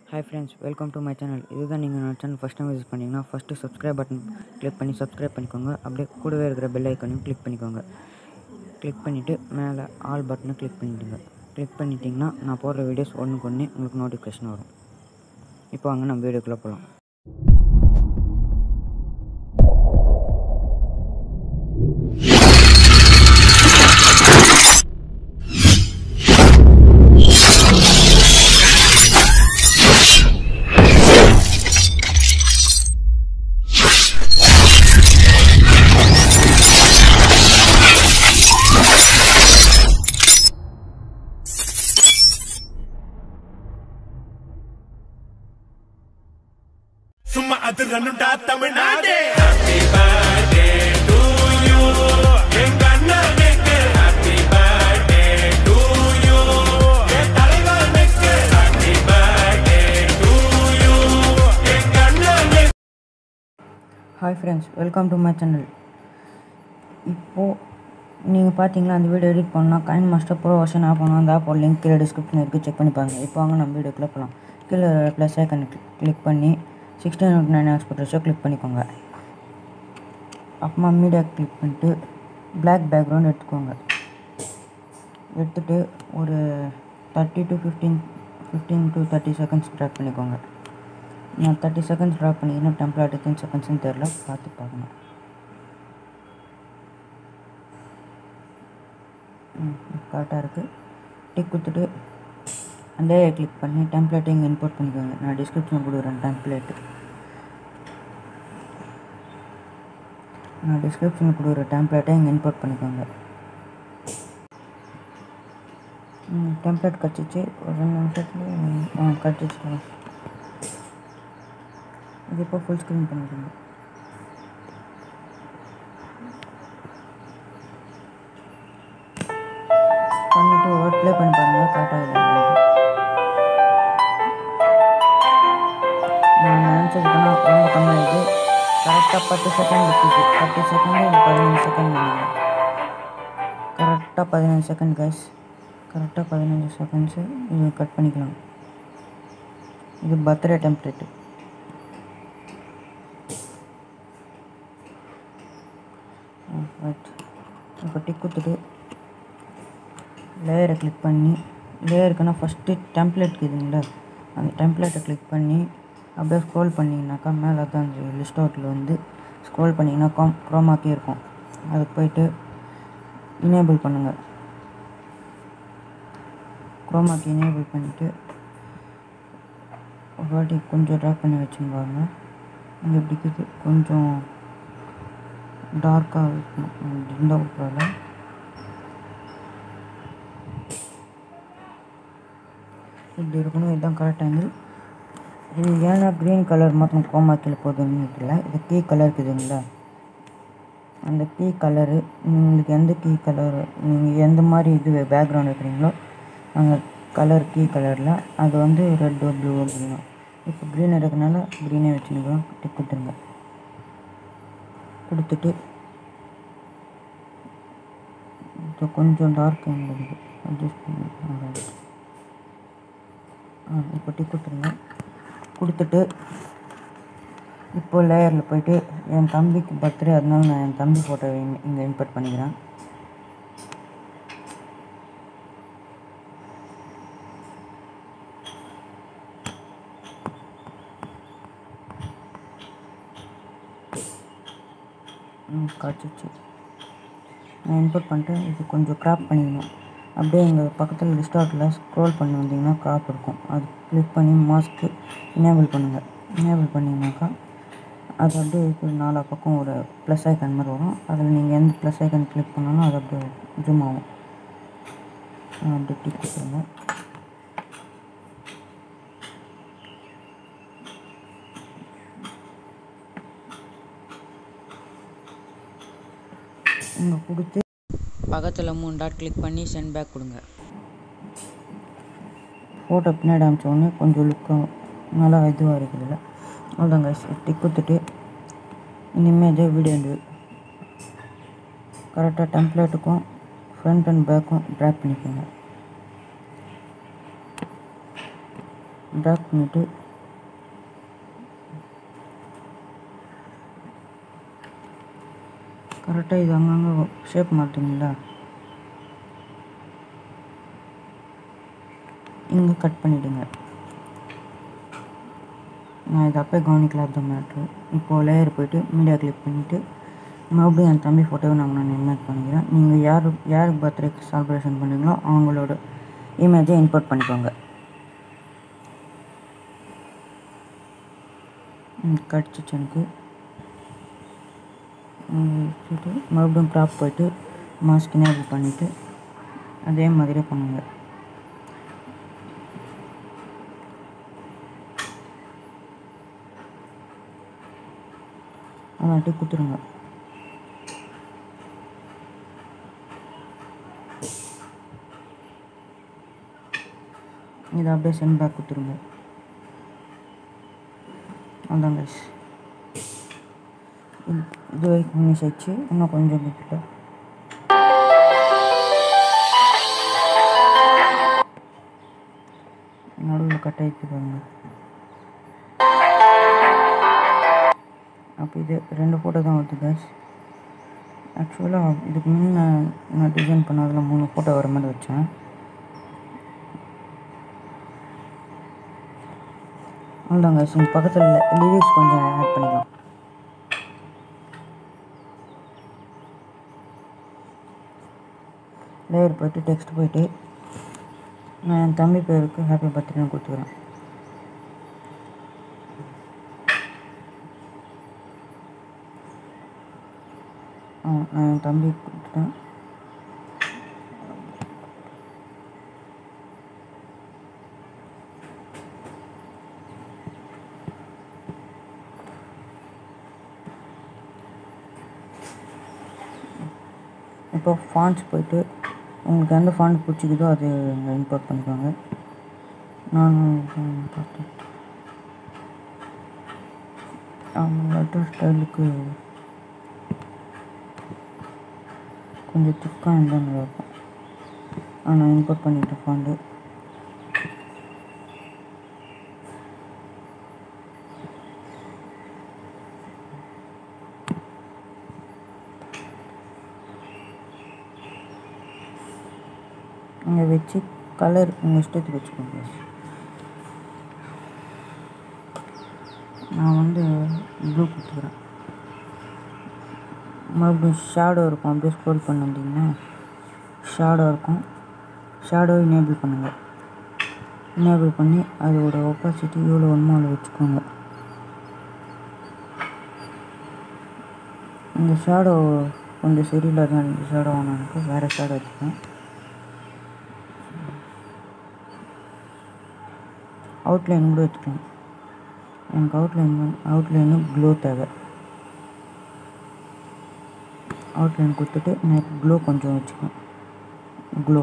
Hi friends welcome to my channel இதுதான் நீங்கள் நம்ம சேனல் ஃபஸ்ட் டைம் விசிட் பண்ணிங்கன்னா ஃபஸ்ட்டு சப்ஸ்கிரைப் பட்டன் கிளிக் பண்ணி சப்ஸ்கிரைப் பண்ணிக்கோங்க அப்படியே கூடவே இருக்கிற பெல் ஐக்கனையும் கிளிக் பண்ணிக்கோங்க கிளிக் பண்ணிவிட்டு மேலே ஆல் பட்டனை கிளிக் பண்ணிவிடுங்க கிளிக் பண்ணிட்டீங்கன்னா நான் போடுற வீடியோஸ் ஒன்றுக்கு ஒன்று உங்களுக்கு நோட்டிஃபிகேஷன் வரும் இப்போ வாங்க நம்ம வீடியோக்குள்ளே போகலாம் சும்மா அதிரணுண்டா Tamil Nadu happy birthday to you எங்க அண்ணனுக்கு ஹாப்பி பர்த்டே டு யூ என் தலைவனுக்கு ஹாப்பி பர்த்டே டு யூ எங்க அண்ணனுக்கு hi friends welcome to my channel இப்போது நீங்கள் பார்த்தீங்களா அந்த வீடியோ எடிட் பண்ணால் KineMaster pro version app பண்ணணும் அந்த ஆப்போட லிங்க் கீழே டிஸ்கிரிப்ஷன் இருக்குது செக் பண்ணி பாருங்கள் இப்போ வாங்க நம்ம வீடியோக்குள்ளே போகலாம் கீழே ப்ளஸ் ஐக்கன் கிளிக் பண்ணி sixteen note nine export ratio click பண்ணிக்கோங்க அப்புறமா மீடியா கிளிக் பண்ணிட்டு பிளாக் பேக்ரவுண்ட் எடுத்துக்கோங்க எடுத்துகிட்டு ஒரு thirty to fifteen fifteen to thirty seconds drag பண்ணிக்கோங்க நான் தேர்ட்டி செகண்ட்ஸ் ட்ராப் பண்ணிக்கிறேன் டெம்ப்ளேட் எத்தனை செகண்ட்ஸ்னு தெரில பார்த்து பார்க்கணும் ம் கரெக்டாக இருக்குது டிக் கொடுத்துட்டு அந்த கிளிக் பண்ணி டெம்ப்ளேட்டை இங்கே இம்போர்ட் பண்ணிக்கோங்க நான் டிஸ்கிரிப்ஷன் கொடுக்குறேன் டெம்ப்ளேட்டு நான் டிஸ்கிரிப்ஷனில் கொடுக்குற டெம்ப்ளேட்டை இங்கே இம்போர்ட் பண்ணிக்கோங்க ம் டெம்ப்ளேட் கிடச்சிச்சு ஒரு ரெண்டு நிமிஷத்துல ஆ கிடச்சிச்சு இது இப்போ ஃபுல் ஸ்க்ரீன் பண்ணிக்கோங்க பண்ணிவிட்டு ஒர்க் ப்ளே பண்ணி பாருங்கள் கரெக்டாக இல்லை நான் நினச்சதுக்குன்னா ரொம்ப கம்மியாகிது கரெக்டாக பத்து செகண்ட் இருக்குது பத்து செகண்டு இல்லை பதினஞ்சு செகண்ட் கரெக்டாக பதினஞ்சு செகண்ட் கைஸ் கரெக்டாக பதினஞ்சு செகண்ட்ஸு இது கட் பண்ணிக்கலாம் இது பர்த்டே டெம்ப்ளேட்டு ரைட் இப்போ டிக் கொடுத்துட்டு லேயரை கிளிக் பண்ணி லேயருக்குன்னா ஃபஸ்ட்டு டெம்ப்ளேட் இருக்குதுங்களா அந்த டெம்ப்ளேட்டை கிளிக் பண்ணி அப்படியே ஸ்க்ரோல் பண்ணிங்கனாக்கா மேலே தான் அந்த லிஸ்ட் அவுட்டில் வந்து ஸ்க்ரோல் பண்ணிங்கன்னா க்ரோம் க்ரோமாக்கே இருக்கும் அதுக்கு போயிட்டு இனேபிள் பண்ணுங்கள் க்ரோமாக்கி இனேபிள் பண்ணிவிட்டு ஒரு வாட்டி கொஞ்சம் ட்ராக் பண்ணி வச்சுருப்பாங்க இங்கே எப்படி இருக்குது கொஞ்சம் டார்க்காக இருக்கணும் இருந்தால் பரவாயில்ல இப்படி இருக்கணும் இதுதான் கரெக்ட் ஆங்கிள் இது ஏன்னா க்ரீன் கலர் மட்டும் கோமாக்கில் போகுதுன்னு தெரியல இது கீ கலர் இருக்குதுங்களா அந்த கீ கலரு உங்களுக்கு எந்த கீ கலர் நீங்கள் எந்த மாதிரி இது பேக்ரவுண்ட் வைக்கிறீங்களோ அந்த கலர் கீ கலரில் அது வந்து ரெட்டோ ப்ளூவோ க்ரீனோ இப்போ க்ரீன் இருக்கனால க்ரீனே வச்சுருக்கோம் டிக் கொடுத்துருங்க கொடுத்துட்டு இது கொஞ்சம் டார்க் எங்களுக்கு அட்ஜஸ்ட் பண்ணி ஆ இப்போ டிக் கொடுத்துருங்க கொடுத்துட்டு இப்போ லேயரில் போயிட்டு என் தம்பிக்கு பர்த்டே அதனால நான் என் தம்பி ஃபோட்டோ இங்கே இன்பர்ட் பண்ணிக்கிறேன் ம் காய்ச்சிச்சு நான் இன்புட் பண்ணிட்டு இது கொஞ்சம் க்ராப் பண்ணிக்கணும் அப்படியே எங்கள் பக்கத்தில் லிஸ்ட் அவுட்டில் ஸ்க்ரோல் பண்ணி வந்தீங்கன்னா க்ராப் இருக்கும் அது கிளிக் பண்ணி மாஸ்க்கு இனேபிள் பண்ணுங்கள் இனேபிள் பண்ணிங்கனாக்கா அது அப்படியே இப்போ நாலா பக்கம் ஒரு ப்ளஸ் ஐக்கன் மாதிரி வரும் அதில் நீங்கள் எந்த ப்ளஸ் ஐக்கன் கிளிக் பண்ணாலும் அது அப்படியே ஜூம் ஆகும் அப்படியே டிக் கொடுத்துருங்க இங்கே கொடுத்து பக்கத்தில் மூணு டாட் கிளிக் பண்ணி சென்ட் பேக் கொடுங்க ஃபோட்டோ பின்னாடி அமிச்ச உடனே கொஞ்சம் லுக்காக நல்லா இதுவாக இருக்குதுல்ல அவ்வளோதாங்க டிக் கொடுத்துட்டு இந்த இமேஜை வீடியோ கரெக்டாக டெம்ப்ளேட்டுக்கும் ஃப்ரண்ட் அண்ட் பேக்கும் ட்ராக் பண்ணிக்கோங்க ட்ராக் பண்ணிவிட்டு கரெக்டாக இது அங்கங்கே ஷேப் மாட்டுங்களா இங்கே கட் பண்ணிவிடுங்க நான் இதை அப்போ கவனிக்கல அந்த மேட்ரு இப்போது லேயர் போயிட்டு மீடியா கிளிக் பண்ணிவிட்டு மறுபடியும் என் தம்பி ஃபோட்டோவை நான் நான் இன்வைட் பண்ணிக்கிறேன் நீங்கள் யார் யாருக்கு பர்த்டேக்கு செலிப்ரேஷன் பண்ணுறீங்களோ அவங்களோட இமேஜை இம்போர்ட் பண்ணிக்கோங்க ம், கிடச்சிச்சு எனக்கு ம், வச்சுட்டு மறுபடியும் க்ராப் போயிட்டு மாஸ்க் எனேபிள் பண்ணிவிட்டு அதே மாதிரியே பண்ணுங்க அதாட்டி குத்துருங்க இதை அப்படியே சென்ட் பேக் கொடுத்துருங்க அதான் கைஸ் இது வரைக்கும் ஃபினிஷ் ஆயிடுச்சு இன்னும் கொஞ்சம் கிட்ட நடுவில் கட் ஆயிடுச்சு பாருங்க அப்போ இது ரெண்டு ஃபோட்டோ தான் வருது கைஸ் ஆக்சுவலாக இதுக்கு முன்ன நான் டிசைன் பண்ணதில் மூணு ஃபோட்டோ வர மாதிரி வச்சேன் அவ்வளோதாங்க இங்கே பக்கத்தில் லிரிக்ஸ் கொஞ்சம் ஆட் பண்ணிக்கலாம் லேயர் போயிட்டு டெக்ஸ்ட் போயிட்டு நான் என் தம்பி பேருக்கு ஹாப்பி பர்த்டேன்னு கொடுத்துக்கிறேன் ஆ நான் என் தம்பி கொடுத்துட்டேன் இப்போ ஃபாண்ட்ஸ் போயிட்டு உங்களுக்கு எந்த ஃபாண்ட் பிடிச்சிக்குதோ அது இம்போர்ட் பண்ணிக்கோங்க நான் பார்த்தேன் லெட்டர் ஸ்டைலுக்கு கொஞ்சம் திக்காக இருந்தால் நல்லாயிருக்கும் ஆ நான் இம்போர்ட் பண்ணிட்டேன் ஃபாண்டு இங்கே வச்சு கலர் உங்கள் இஷ்டத்துக்கு வச்சுக்கோங்க நான் வந்து ப்ளூ கொடுத்துக்கிறேன் மறுபடியும் ஷேடோ இருக்கும் அப்படியே ஸ்க்ரோல் பண்ண வந்தீங்கன்னா ஷேடோ இருக்கும் ஷேடோ எனேபிள் பண்ணுங்கள் எனேபிள் பண்ணி அதோட ஒப்பாசிட்டி எவ்வளோ வேணுமோ அதில் வச்சுக்கோங்க இந்த ஷேடோ கொஞ்சம் சரியில்லாதான் இந்த ஷேடோ வேணும் எனக்கு வேறு ஷேடோ வச்சுக்கேன் அவுட்லைன் கூட வச்சுக்கலாம் எனக்கு அவுட்லைன் அவுட்லைனு க்ளோ தேவை அவுட்லைன் கொடுத்துட்டு நான் க்ளோ கொஞ்சம் வச்சுக்கேன் க்ளோ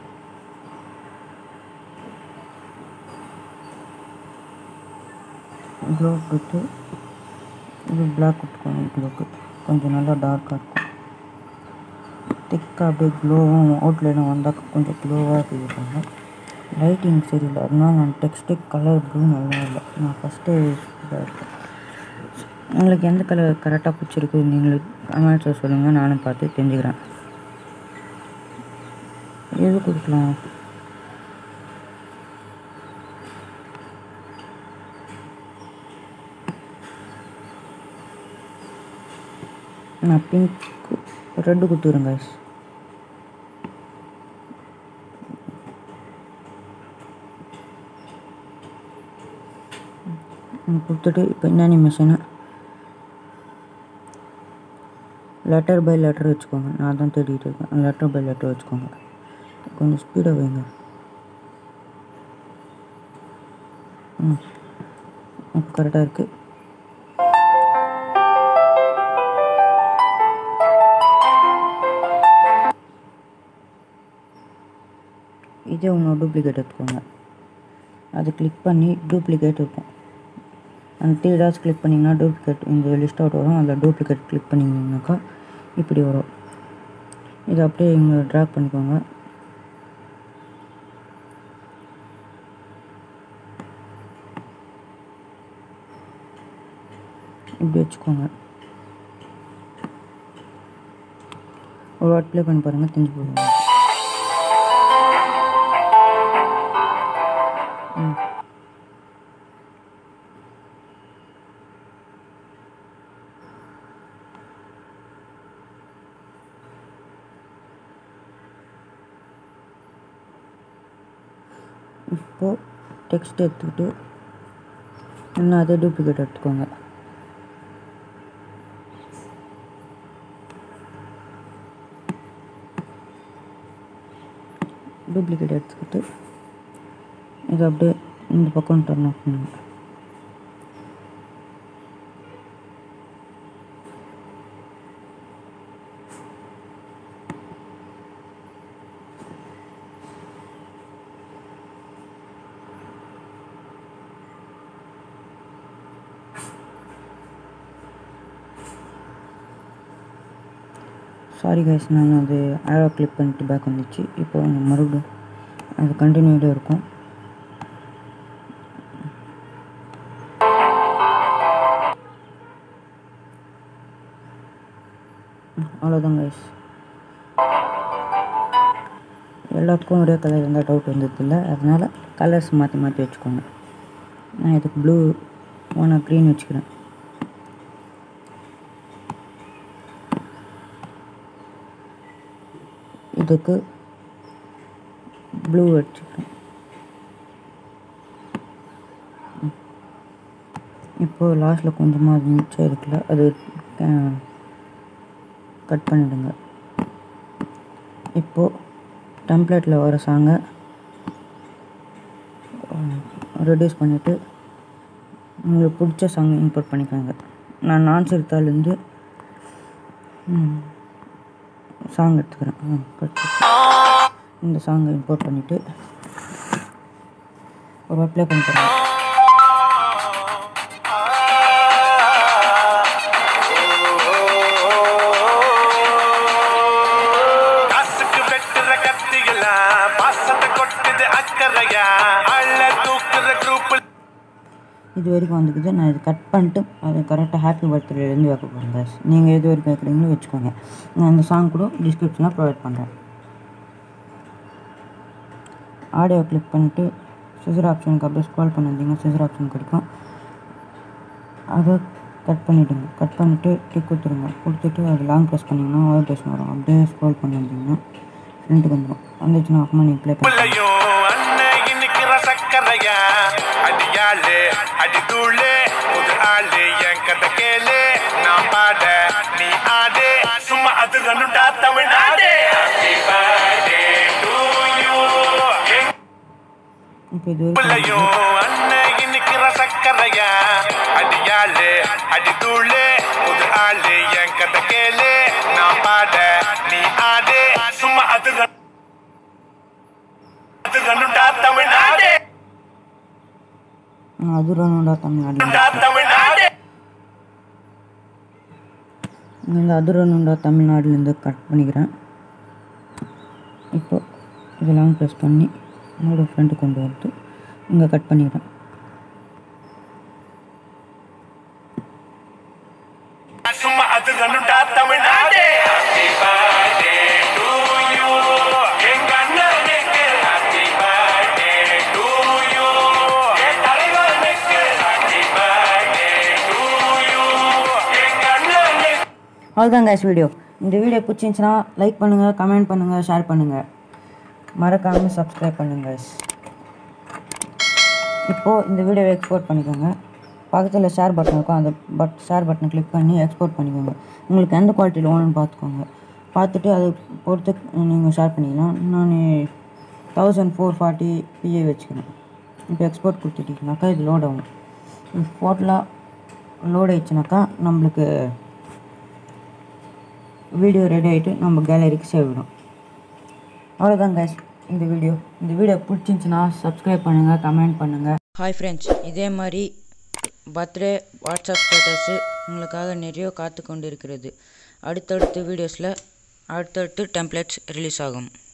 க்ளோ கொடுத்து இது பிளாக் கொடுத்துக்கோங்க க்ளோக்கு கொஞ்சம் நல்லா டார்க்காக இருக்கும் திக்காக அப்படியே க்ளோவும் அவுட்லைனும் வந்தால் கொஞ்சம் க்ளோவாக இருக்குதுப்பாங்க லைட்டிங் சரியில்லை அதனால நான் டெக்ஸ்ட்டு கலர் ப்ளூ நல்லா இல்லை நான் ஃபஸ்ட்டு இதாக இருக்கேன் உங்களுக்கு எந்த கலர் கரெக்டாக பிடிச்சிருக்கு நீங்களுக்கு கமெண்ட்ஸில் சொல்லுங்கள் நானும் பார்த்து தெரிஞ்சுக்கிறேன் எது கொடுக்கலாம் நான் பிங்க் ரெட்டு கொடுத்துக்கிறேன் guys ம், கொடுத்துட்டு இப்போ என்ன அனிமேஷனு லெட்டர் பை லெட்டர் வச்சுக்கோங்க நான் தான் தேடிட்டு இருக்கேன் லெட்டர் பை லெட்டர் வச்சுக்கோங்க கொஞ்சம் ஸ்பீடாக வைங்க ம் இப்போ கரெக்டாக இருக்குது இதே ஒன்று டூப்ளிகேட் எடுத்துக்கோங்க அதை கிளிக் பண்ணி டூப்ளிகேட் இருக்கும் அந்த த்ரீ டாட்ஸ் கிளிக் பண்ணிங்கன்னா டூப்ளிகேட் இந்த லிஸ்ட் அவுட் வரும் அதில் டூப்ளிகேட் கிளிக் பண்ணிங்கனாக்கா இப்படி வரும் இதை அப்படியே இங்கே ட்ராக் பண்ணிக்கோங்க இப்படி வச்சுக்கோங்க ஒரு வாட் ப்ளே பண்ணி பாருங்கள் தெரிஞ்சு போடுங்க ம் இப்போது டெக்ஸ்ட் எடுத்துக்கிட்டு இன்னும் அதே டூப்ளிகேட் எடுத்துக்கோங்க டூப்ளிகேட் எடுத்துக்கிட்டு இதை அப்படியே இந்த பக்கம் டர்ன் ஆஃப் பண்ணுங்க சாரி கைஸ் நான் அது ஆரோ கிளிக் பண்ணிட்டு பேக் வந்துச்சு இப்போ மறுபடியும் அது கண்டினியூடாக இருக்கும் அவ்வளோதான் கைஸ் எல்லாத்துக்கும் ஒரே கலர் இருந்தால் டவுட் வந்ததில்ல அதனால் கலர்ஸ் மாற்றி மாற்றி வச்சுக்கோங்க நான் இதுக்கு ப்ளூ நான் க்ரீன் வச்சுக்கிறேன் இதுக்கு ப்ளூ வச்சுக்கிறேன் இப்போது லாஸ்ட்டில் கொஞ்சமாக அது மிச்சம் இருக்குல்ல அது கட் பண்ணிடுங்க இப்போது டெம்ப்ளேட்டில் வர சாங்கை ரெடியூஸ் பண்ணிவிட்டு உங்களுக்கு பிடிச்ச சாங் இம்போர்ட் பண்ணிக்கோங்க நான் நான் சிறுத்தாலேருந்து சாங் எடுத்துக்கிறேன் ஆ, கட் இந்த சாங்கை இம்போர்ட் பண்ணிவிட்டு ஒரு ப்ளே பண்ணி தரேன் காசுக்கு வெட்டுற கத்திகளா பாசத்தை கொட்டுது அக்கறையா அள்ள தூக்குற குரூப் இது வரைக்கும் வந்துக்குது நான் இது கட் பண்ணிட்டு அது கரெக்டாக ஹாப்பி பர்த்டேலேருந்து வைக்க போகிறேன் guys நீங்கள் எது வரைக்கும் வைக்கிறீங்களோ வச்சுக்கோங்க நான் இந்த சாங் கூட டிஸ்கிரிப்ஷனில் ப்ரொவைட் பண்ணுறேன் ஆடியோ கிளிக் பண்ணிவிட்டு சிசர் ஆப்ஷனுக்கு அப்படியே ஸ்க்ரோல் பண்ணியிருந்தீங்கன்னா சிசர் ஆப்ஷன் கிடைக்கும் அதை கட் பண்ணிவிடுங்க கட் பண்ணிவிட்டு கிளிக் கொடுத்துருங்க கொடுத்துட்டு அது லாங் ப்ரெஸ் பண்ணிங்கன்னா வைப்ரேஷன் வரும் அப்படியே ஸ்க்ரோல் பண்ணியிருந்தீங்கன்னா ஃப்ரெண்டுக்கு வந்துடும் வந்துச்சுன்னா அப்புறமா நீங்கள் ப்ளே பண்ணி பிள்ளையும் அண்ணன் இன்னைக்கு சக்கரையா அடியாளு அடி தூளு புது ஆளு என் கதை கேளு நான் பாட நீ ஆடு சும்மா அது ரன்னுடா Tamil Nadu Happy birthday to you. என் இப்போ இது வரைக்கும் பிள்ளையும் அண்ணன் இன்னைக்கு சக்கரையா அடியாளு அடி தூளு புது ஆளு என் கதை கேளு நான் பாட நீ ஆடு சும்மா அது run- அது ரன்னுடா தமிழ்நாடு அதுரனுடா தமிழ்நாடு ரன்னுடா தமிழ்நாடு இந்த அதுரனுண்டா தமிழ்நாடுலேருந்து கட் பண்ணிக்கிறேன் இப்போ இதெல்லாம் ப்ரெஸ் பண்ணி என்னோட ஃப்ரெண்டு கொண்டு வந்து இங்கே கட் பண்ணிக்கிறேன் சும்மா அது ரன்னுடா Tamil Nadu Happy birthday to you. எங்க அண்ணனுக்கு happy birthday to you. என் தலைவனுக்கு happy birthday to you. எங்க அண்ணனுக்கு அவ்வளோதான் guys வீடியோ இந்த வீடியோ பிடிச்சிருந்துச்சுன்னா லைக் பண்ணுங்கள் கமெண்ட் பண்ணுங்கள் ஷேர் பண்ணுங்கள் மறக்காமல் சப்ஸ்கிரைப் பண்ணுங்க guys இப்போது இந்த வீடியோவை எக்ஸ்போர்ட் பண்ணிக்கோங்க பக்கத்தில் ஷேர் பட்டன் இருக்கும் அந்த பட் ஷேர் பட்டனை கிளிக் பண்ணி எக்ஸ்போர்ட் பண்ணிக்கோங்க உங்களுக்கு எந்த குவாலிட்டியில் வேணும்னு பார்த்துக்கோங்க பார்த்துட்டு அதை பொறுத்து நீங்கள் ஷேர் பண்ணிக்கலாம் நான் தௌசண்ட் ஃபோர் ஃபார்ட்டி பிஏ வச்சுக்கிறேன் இப்போ எக்ஸ்போர்ட் கொடுத்துட்டீங்கனாக்கா இது லோட் ஆகும் ஃபோட்டோலாம் லோட் ஆயிடுச்சுனாக்கா நம்மளுக்கு வீடியோ ரெடி ஆகிட்டு நம்ம கேலரிக்கு சேவ் விடும் அவ்வளோதான் guys இந்த வீடியோ இந்த வீடியோ பிடிச்சிருந்துச்சுன்னா சப்ஸ்கிரைப் பண்ணுங்கள் கமெண்ட் பண்ணுங்கள் ஹாய் ஃப்ரெண்ட்ஸ் இதே மாதிரி பர்த்டே வாட்ஸ்அப் ஸ்டேட்டஸு உங்களுக்காக நிறைய காத்து கொண்டு இருக்கிறது அடுத்தடுத்த வீடியோஸில் அடுத்தடுத்து டெம்ப்ளேட்ஸ் ரிலீஸ் ஆகும்